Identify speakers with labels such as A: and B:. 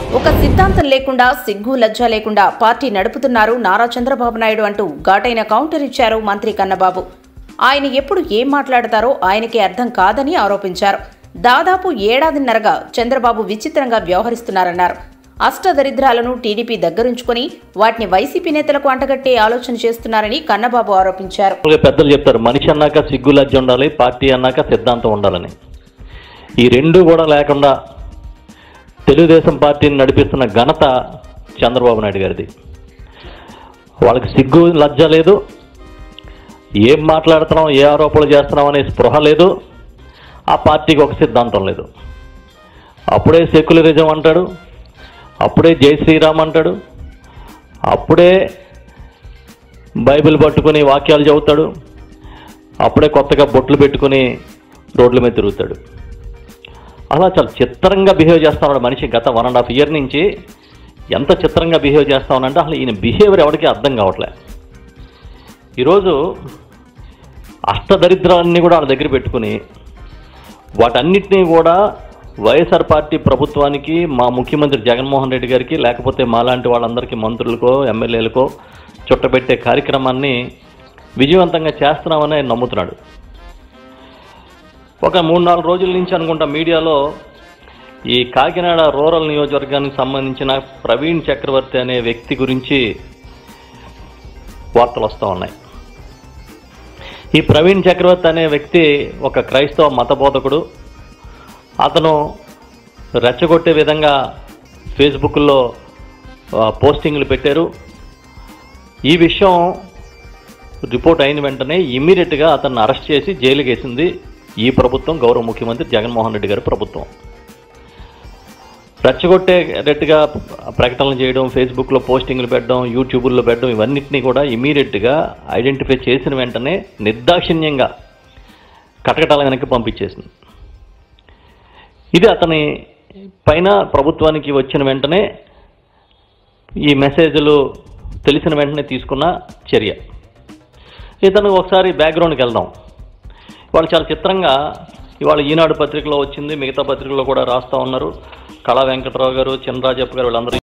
A: ఒక సిద్ధాంతం లేకుండా సిగ్గు లజ్జ లేకుండా పార్టీ నడుపుతున్నారు నారా చంద్రబాబు నాయుడు అంటూ ఘాటైన కౌంటర్ ఇచ్చారు మంత్రి కన్నబాబు ఆయన ఎప్పుడు ఏం మాట్లాడతారో ఆయనకే అర్థం కాదని ఆరోపించారు దాదాపు ఏడాదిన్నరగా చంద్రబాబు విచిత్రంగా వ్యవహరిస్తున్నారన్నారు అష్టదరిద్రాలను టీడీపీ దగ్గరుంచుకొని వాటిని వైసీపీ నేతలకు అంటగట్టే ఆలోచన చేస్తున్నారని కన్నబాబు ఆరోపించారు
B: మామూలుగా పెద్దలు చెప్తారు మనిషి అన్నాక సిగ్గు లజ్జ ఉండాలి పార్టీ అన్నాక సిద్ధాంతం ఉండాలని ఈ రెండు కూడా లేకుండా తెలుగుదేశం పార్టీని నడిపిస్తున్న ఘనత చంద్రబాబు నాయుడు గారిది వాళ్ళకి సిగ్గు లజ్జ లేదు ఏం మాట్లాడుతున్నాం ఏ ఆరోపణలు చేస్తున్నాం అనే స్పృహ లేదు ఆ పార్టీకి ఒక సిద్ధాంతం లేదు అప్పుడే సెక్యులరిజం అంటాడు అప్పుడే జై శ్రీరామ్ అంటాడు అప్పుడే బైబిల్ పట్టుకొని వాక్యాలు చదువుతాడు అప్పుడే కొత్తగా బొట్లు పెట్టుకుని రోడ్ల మీద తిరుగుతాడు అలా చాలా చిత్రంగా బిహేవ్ చేస్తా ఉన్నాడు మనిషి గత వన్ అండ్ హాఫ్ ఇయర్ నుంచి ఎంత చిత్రంగా బిహేవ్ చేస్తా ఉన్నాడంటే అసలు ఈయన బిహేవియర్ ఎవరికి అర్థం కావట్లే ఈరోజు అష్టదరిద్రాలన్నీ కూడా వాళ్ళ దగ్గర పెట్టుకుని వాటన్నిటినీ కూడా వైఎస్ఆర్ పార్టీ ప్రభుత్వానికి మా ముఖ్యమంత్రి జగన్మోహన్ రెడ్డి గారికి లేకపోతే మాలాంటి వాళ్ళందరికీ మంత్రులకో ఎమ్మెల్యేలకో చుట్టబెట్టే కార్యక్రమాన్ని విజయవంతంగా చేస్తున్నామని ఆయన నమ్ముతున్నాడు ఒక మూడు నాలుగు రోజుల నుంచి అనుకుంటా మీడియాలో ఈ కాకినాడ రూరల్ నియోజకవర్గానికి సంబంధించిన ప్రవీణ్ చక్రవర్తి అనే వ్యక్తి గురించి వార్తలు వస్తూ ఉన్నాయి ఈ ప్రవీణ్ చక్రవర్తి అనే వ్యక్తి ఒక క్రైస్తవ మతబోధకుడు అతను రెచ్చగొట్టే విధంగా ఫేస్బుక్లో ఆ, పోస్టింగ్లు పెట్టారు ఈ విషయం రిపోర్ట్ అయిన వెంటనే ఇమ్మీడియట్గా అతన్ని అరెస్ట్ చేసి జైలుకి వేసింది ఈ ప్రభుత్వం గౌరవ ముఖ్యమంత్రి జగన్మోహన్ రెడ్డి గారి ప్రభుత్వం రెచ్చగొట్టేటట్టుగా ప్రకటనలు చేయడం ఫేస్బుక్లో పోస్టింగ్లు పెట్టడం యూట్యూబ్లో పెట్టడం ఇవన్నిటినీ కూడా ఇమీడియట్గా ఐడెంటిఫై చేసిన వెంటనే నిర్దాక్షిణ్యంగా కటకటాల వెనక్కి పంపించేసింది ఇది అతని పైన ప్రభుత్వానికి వచ్చిన వెంటనే ఈ మెసేజ్లు తెలిసిన వెంటనే తీసుకున్న చర్య ఇతను ఒకసారి బ్యాక్గ్రౌండ్కి వెళ్దాం వాళ్ళు చాలా చిత్రంగా ఇవాళ ఈనాడు పత్రికలో వచ్చింది మిగతా పత్రికల్లో కూడా రాస్తా ఉన్నారు కళా వెంకట్రావు గారు చినరాజప్ప గారు వీళ్ళందరూ